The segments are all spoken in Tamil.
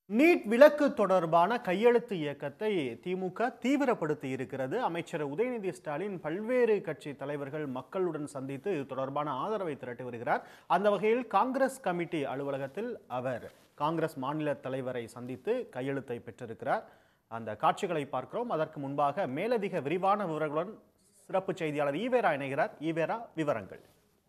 நீட் விலக்கு தொடர்பான கையெழுத்து இயக்கத்தை திமுக தீவிரப்படுத்தி இருக்கிறது அமைச்சர் உதயநிதி ஸ்டாலின் பல்வேறு கட்சி தலைவர்கள் மக்களுடன் சந்தித்து இது தொடர்பான ஆதரவை திரட்டி வருகிறார் அந்த வகையில் காங்கிரஸ் கமிட்டி அலுவலகத்தில் அவர் காங்கிரஸ் மாநில தலைவரை சந்தித்து கையெழுத்தை பெற்றிருக்கிறார் அந்த காட்சிகளை பார்க்கிறோம் அதற்கு முன்பாக மேலதிக விரிவான விவரங்களுடன் சிறப்பு செய்தியாளர் ஈவேரா இணைகிறார் ஈவேரா விவரங்கள்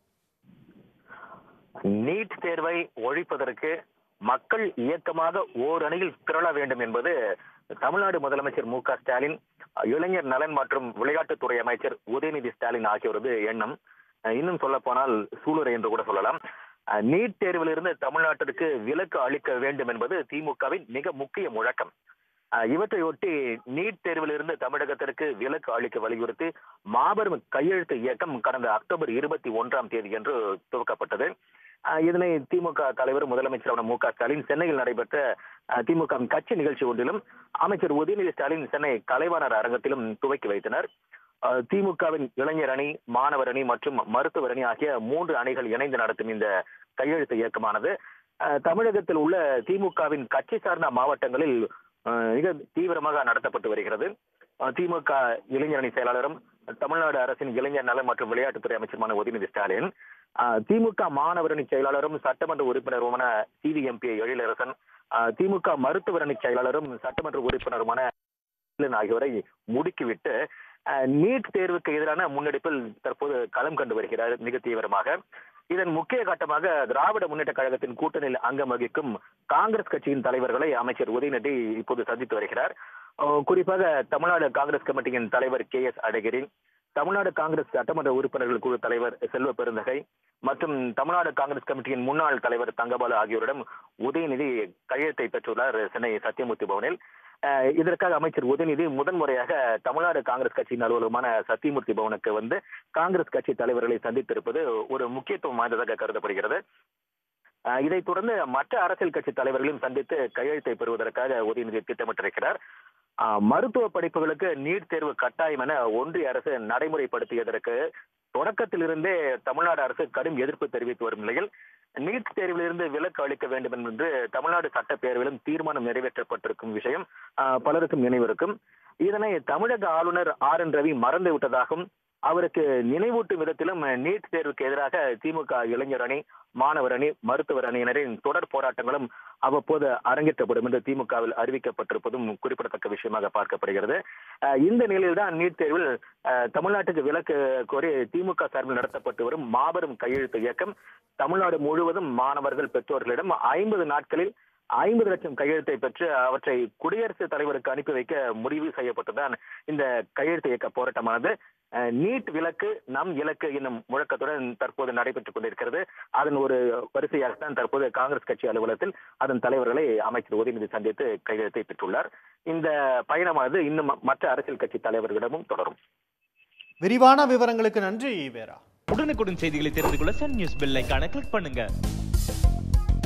நீட் தேர்வை ஒழிப்பதற்கு மக்கள் இயக்கமாக ஓரணியில் திரள வேண்டும் என்பது தமிழ்நாடு முதலமைச்சர் மு க ஸ்டாலின் இளைஞர் நலன் மற்றும் விளையாட்டுத்துறை அமைச்சர் உதயநிதி ஸ்டாலின் ஆகியோரது எண்ணம் இன்னும் சொல்ல போனால் சூளுரை என்று கூட சொல்லலாம் நீட் தேர்விலிருந்து தமிழ்நாட்டிற்கு விலக்கு அளிக்க வேண்டும் என்பது திமுகவின் மிக முக்கிய முழக்கம் இவற்றையொட்டி நீட் தேர்விலிருந்து தமிழகத்திற்கு விலக்கு அளிக்க வலியுறுத்தி மாபெரும் கையெழுத்து இயக்கம் கடந்த அக்டோபர் இருபத்தி ஒன்றாம் தேதி என்று துவக்கப்பட்டது இதனை திமுக தலைவர் முதலமைச்சரான மு க ஸ்டாலின் சென்னையில் நடைபெற்ற திமுக கட்சி நிகழ்ச்சி ஒன்றிலும் அமைச்சர் உதயநிதி ஸ்டாலின் சென்னை கலைவாணர் அரங்கத்திலும் துவக்கி வைத்தனர் திமுகவின் இளைஞர் அணி மாணவர் அணி மற்றும் மருத்துவர் அணி ஆகிய மூன்று அணிகள் இணைந்து நடத்தும் இந்த கையெழுத்து இயக்கமானது தமிழகத்தில் உள்ள திமுகவின் கட்சி சார்ந்த மாவட்டங்களில் மிக தீவிரமாக நடத்தப்பட்டு வருகிறது திமுக இளைஞர் அணி செயலாளரும் தமிழ்நாடு அரசின் இளைஞர் நலன் மற்றும் விளையாட்டுத்துறை அமைச்சருமான உதயநிதி ஸ்டாலின் திமுக மாணவர் அணி செயலாளரும் சட்டமன்ற உறுப்பினருமான C V MP Ezhilarasan DMK மருத்துவர் அணி செயலாளரும் சட்டமன்ற உறுப்பினருமான ஆகியோரை முடுக்கிவிட்டு நீட் தேர்வுக்கு எதிரான முன்னெடுப்பில் தற்போது களம் கண்டு வருகிறார் மிக தீவிரமாக இதன் முக்கிய கட்டமாக திராவிட முன்னேற்ற கழகத்தின் கூட்டணியில் அங்கம் வகிக்கும் காங்கிரஸ் கட்சியின் தலைவர்களை அமைச்சர் உதயநிதி இப்போது சந்தித்து வருகிறார் குறிப்பாக தமிழ்நாடு காங்கிரஸ் கமிட்டியின் தலைவர் கே எஸ் அழகிரி தமிழ்நாடு காங்கிரஸ் சட்டமன்ற உறுப்பினர்கள் குழு தலைவர் செல்வ பெருந்தகை மற்றும் தமிழ்நாடு காங்கிரஸ் கமிட்டியின் முன்னாள் தலைவர் தங்கபாலு ஆகியோரிடம் உதயநிதி கையெழுத்தை பெற்றுள்ளார் சென்னை சத்தியமூர்த்தி பவனில் இதற்காக அமைச்சர் உதயநிதி முதன்முறையாக தமிழ்நாடு காங்கிரஸ் கட்சியின் அலுவலகமான சத்தியமூர்த்தி பவனுக்கு வந்து காங்கிரஸ் கட்சி தலைவர்களை சந்தித்திருப்பது ஒரு முக்கியத்துவம் வாய்ந்ததாக கருதப்படுகிறது இதைத் தொடர்ந்து மற்ற அரசியல் கட்சி தலைவர்களையும் சந்தித்து கையெழுத்தை பெறுவதற்காக உதயநிதி திட்டமிட்டிருக்கிறார் மருத்துவ படிப்புகளுக்கு நீட் தேர்வு கட்டாயம் என ஒன்றிய அரசு நடைமுறைப்படுத்தியதற்கு தொடக்கத்திலிருந்தே தமிழ்நாடு அரசு கடும் எதிர்ப்பு தெரிவித்து வரும் நிலையில் நீட் தேர்விலிருந்து விலக்கு அளிக்க வேண்டும் என்று தமிழ்நாடு சட்டப்பேரவையிலும் தீர்மானம் நிறைவேற்றப்பட்டிருக்கும் விஷயம் பலருக்கும் நினைவிருக்கும் இதனை தமிழக ஆளுநர் ஆர் என் ரவி மறந்து விட்டதாகவும் அவருக்கு நினைவூட்டும் விதத்திலும் நீட் தேர்வுக்கு எதிராக திமுக இளைஞர் அணி மாணவர் அணி மருத்துவர் அணியினரின் தொடர் போராட்டங்களும் அவ்வப்போது அரங்கேற்றப்படும் என்று திமுகவில் அறிவிக்கப்பட்டிருப்பதும் குறிப்பிடத்தக்க விஷயமாக பார்க்கப்படுகிறது இந்த நிலையில்தான் நீட் தேர்வில் தமிழ்நாட்டுக்கு விலக்கு கோரி திமுக சார்பில் நடத்தப்பட்டு வரும் மாபெரும் கையெழுத்து இயக்கம் தமிழ்நாடு முழுவதும் மாணவர்கள் பெற்றோர்களிடம் ஐம்பது நாட்களில் ஐம்பது லட்சம் கையெழுத்தை பெற்று அவற்றை குடியரசுத் தலைவருக்கு அனுப்பி வைக்க முடிவு செய்யப்பட்டுதான் இந்த கையெழுத்து இயக்க போராட்டமானது நீட் விலக்கு நம் இலக்கு என்னும் முழக்கத்துடன் தற்போது நடைபெற்றுக் கொண்டிருக்கிறது அதன் ஒரு வரிசையாகத்தான் தற்போது காங்கிரஸ் கட்சி அலுவலகத்தில் அதன் தலைவர்களை அமைச்சர் உதயநிதி சந்தித்து கையெழுத்தை பெற்றுள்ளார் இந்த பயணமானது இன்னும் மற்ற அரசியல் கட்சி தலைவர்களிடமும் தொடரும் விரிவான விவரங்களுக்கு நன்றி ஈவேரா உடனுக்குடன் செய்திகளை தெரிந்து கொள்ள சன் நியூஸ் பெல் ஐக்கான கிளிக் பண்ணுங்க